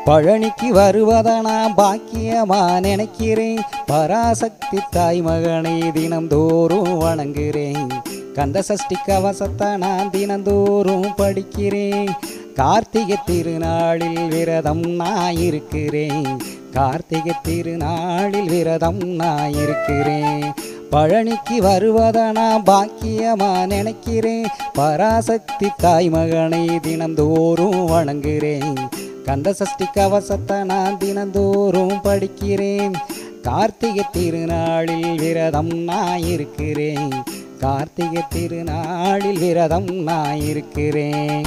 பழனிக்கு வருவத நான் பாக்கியமா நினைக்கிறேன் பராசக்தி தாய் மகனை தினந்தோறும் வணங்குறேன் கந்த சஷ்டி கவசத்தை நான் தினந்தோறும் படிக்கிறேன் கார்த்திகை திருநாளில் விரதம் நான் இருக்கிறேன் கார்த்திகை திருநாளில் விரதம் நான் இருக்கிறேன் பழனிக்கு வருவத நான் பாக்கியமா நினைக்கிறேன் பராசக்தி தாய் மகனை தினந்தோறும் வணங்குறேன் கந்த சஷ்டி கவசத்தை நான் தினந்தோறும் படிக்கிறேன் கார்த்திகை திருநாளில் விரதம் நான் இருக்கிறேன் கார்த்திகை திருநாளில் விரதம் நான் இருக்கிறேன்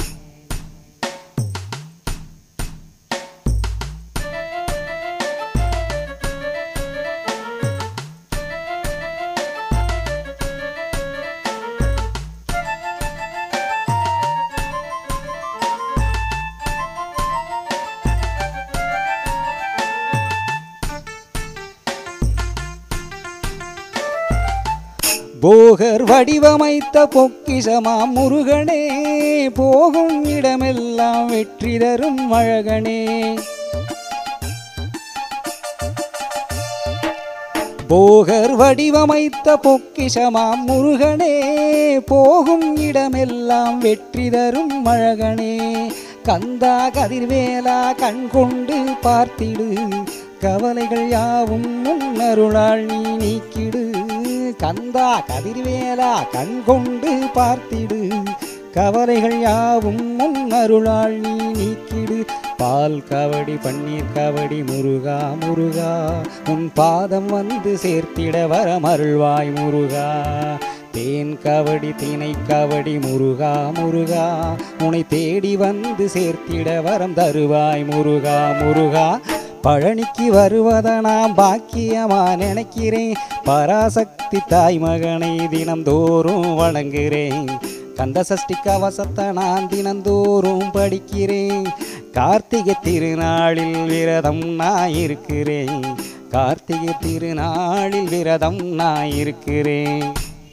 போகர் வடிவமைத்த பொக்கிஷமா முருகனே போகும் இடமெல்லாம் வெற்றி தரும் அழகனே போகர் வடிவமைத்த பொக்கிஷமா முருகனே போகும் இடமெல்லாம் வெற்றி தரும் அழகனே கந்தா கதிர்வேலா கண் கொண்டு பார்த்திடு கவலைகள் யாவும் முன்னருளால் நீ நீக்கிடு கந்தா கதிர்வேலா கண் கொண்டு பார்த்திடு கவலைகள் யாவும் முன்னருளால் நீ நீக்கிடு பால் கவடி பன்னீர் கவடி முருகா முருகா உன் பாதம் வந்து சேர்த்திட வரமருள்வாய் முருகா தேன் கவடி தினை கவடி முருகா முருகா உன்னை தேடி வந்து சேர்த்திட வரம் தருவாய் முருகா முருகா பழனிக்கு வருவத நான் பாக்கியமா நினைக்கிறேன் பராசக்தி தாய் மகனை தினந்தோறும் வணங்குறேன் கந்த சஷ்டி கவசத்தை நான் தினந்தோறும் படிக்கிறேன் கார்த்திகை திருநாளில் விரதம் நான் இருக்கிறேன் கார்த்திகை திருநாளில் விரதம் நான் இருக்கிறேன்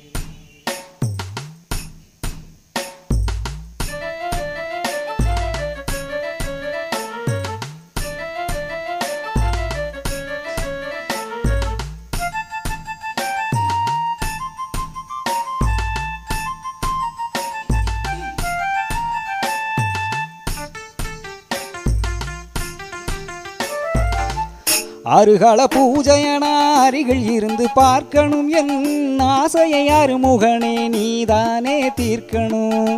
அருகள பூஜையன அருகில் இருந்து பார்க்கணும் என் ஆசையை அருமுகனே நீதானே தீர்க்கணும்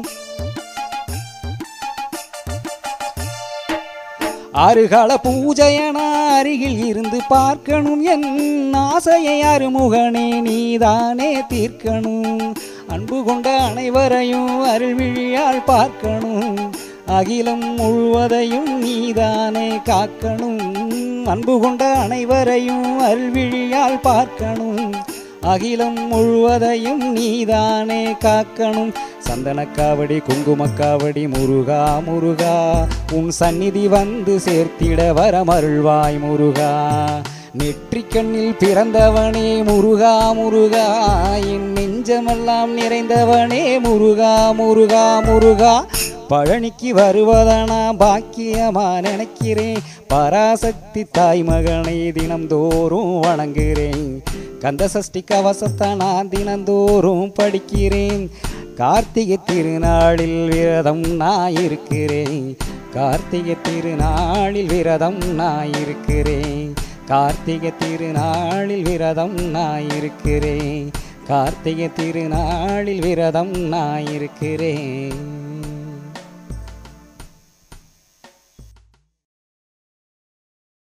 அருகள பூஜையன அருகில் இருந்து பார்க்கணும் என் ஆசையை அருமுகனே நீதானே தீர்க்கணும் அன்பு கொண்ட அனைவரையும் அருள்விழியால் பார்க்கணும் அகிலம் முழுவதையும் நீதானே காக்கணும் அன்பு கொண்ட அனைவரையும் அருள்விழியால் பார்க்கணும் அகிலம் முழுவதையும் நீதானே காக்கணும் சந்தனக்காவடி குங்குமக்காவடி முருகா முருகா உன் சந்நிதி வந்து சேர்த்திட வரமருள்வாய் முருகா நெற்றிக் கண்ணில் பிறந்தவனே முருகா முருகா என் நெஞ்சமெல்லாம் நிறைந்தவனே முருகா முருகா முருகா பழனிக்கு வருவதனா பாக்கியமா நினைக்கிறேன் பராசக்தி தாய் மகனை தினந்தோறும் வணங்குகிறேன் கந்த சஷ்டி கவசத்தை நான் தினந்தோறும் படிக்கிறேன் கார்த்திகை திருநாளில் விரதம் நான் இருக்கிறேன் கார்த்திகை திருநாளில் விரதம் நான் இருக்கிறேன் கார்த்திகை திருநாளில் விரதம் நான் இருக்கிறேன் கார்த்திகை திருநாளில் விரதம் நான் இருக்கிறேன்